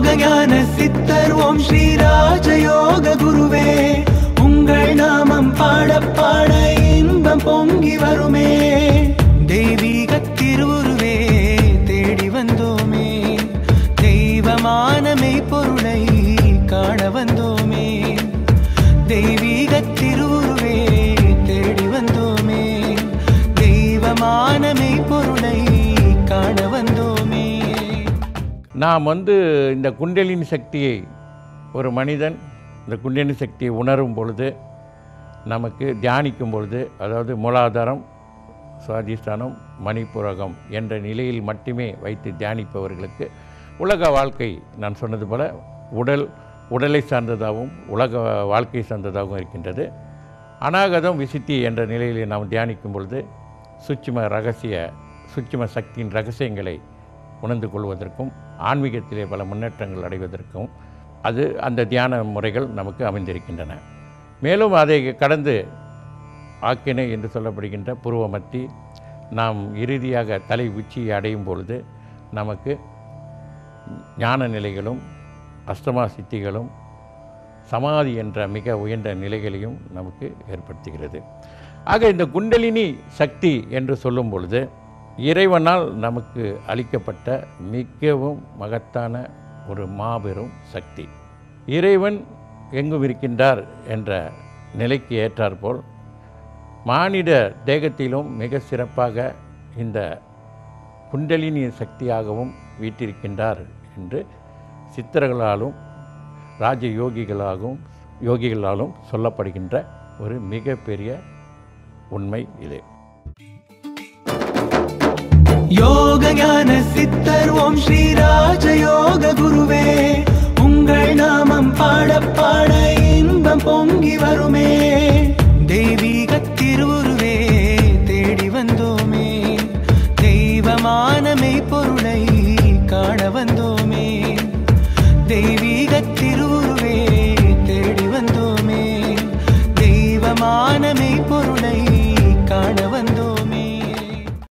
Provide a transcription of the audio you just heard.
ஞான சித்தர் ஓம் ஸ்ரீ ராஜயோக குருவே உங்கள் நாமம் பாட பாட இன்பம் பொங்கி வருமே தெய்வீக திருவுருவே தேடி வந்தோமே தெய்வமானமை பொருளை காண வந்தோமே தெய்வீக திருவுருவே தேடி வந்தோமே தெய்வமானமை பொருளை காண வந்தோமே நாம் வந்து இந்த குண்டலினி சக்தியை ஒரு மனிதன் இந்த குண்டலினி சக்தியை உணரும் பொழுது நமக்கு தியானிக்கும் பொழுது அதாவது மூலாதாரம் சுவாதிஷ்டானம் மணிப்புரகம் என்ற நிலையில் மட்டுமே வைத்து தியானிப்பவர்களுக்கு உலக வாழ்க்கை நான் சொன்னது போல உடல் உடலை சார்ந்ததாகவும் உலக வாழ்க்கை சார்ந்ததாகவும் இருக்கின்றது அநாகதம் விசித்தி என்ற நிலையில் நாம் தியானிக்கும் பொழுது சுட்சும ரகசிய சுட்சும சக்தியின் ரகசியங்களை உணர்ந்து கொள்வதற்கும் ஆன்மீகத்திலே பல முன்னேற்றங்கள் அடைவதற்கும் அது அந்த தியான முறைகள் நமக்கு அமைந்திருக்கின்றன மேலும் அதை கடந்து ஆக்கினை என்று சொல்லப்படுகின்ற புருவமத்தி நாம் இறுதியாக தலை உச்சியை அடையும் பொழுது நமக்கு ஞான நிலைகளும் அஷ்டமா சித்திகளும் சமாதி என்ற மிக உயர்ந்த நிலைகளையும் நமக்கு ஏற்படுத்துகிறது ஆக இந்த குண்டலினி சக்தி என்று சொல்லும் பொழுது இறைவனால் நமக்கு அளிக்கப்பட்ட மிகவும் மகத்தான ஒரு மாபெரும் சக்தி இறைவன் எங்கும் இருக்கின்றார் என்ற நிலைக்கு ஏற்றாற்போல் மானிட தேகத்திலும் மிக சிறப்பாக இந்த குண்டலினி சக்தியாகவும் வீட்டிருக்கின்றார் என்று சித்தர்களாலும் ராஜ யோகிகளாகவும் யோகிகளாலும் சொல்லப்படுகின்ற ஒரு மிகப்பெரிய உண்மை இது யோக ஞான சித்தர் ஓம் ஸ்ரீ ராஜயோக குருவே உங்கள் நாமம் பாட பாட இன்பம் பொங்கி வருமே தெய்வீக திருவுருவே தேடி வந்தோமே தெய்வமானமை பொருளை காண வந்தோமே தெய்வீக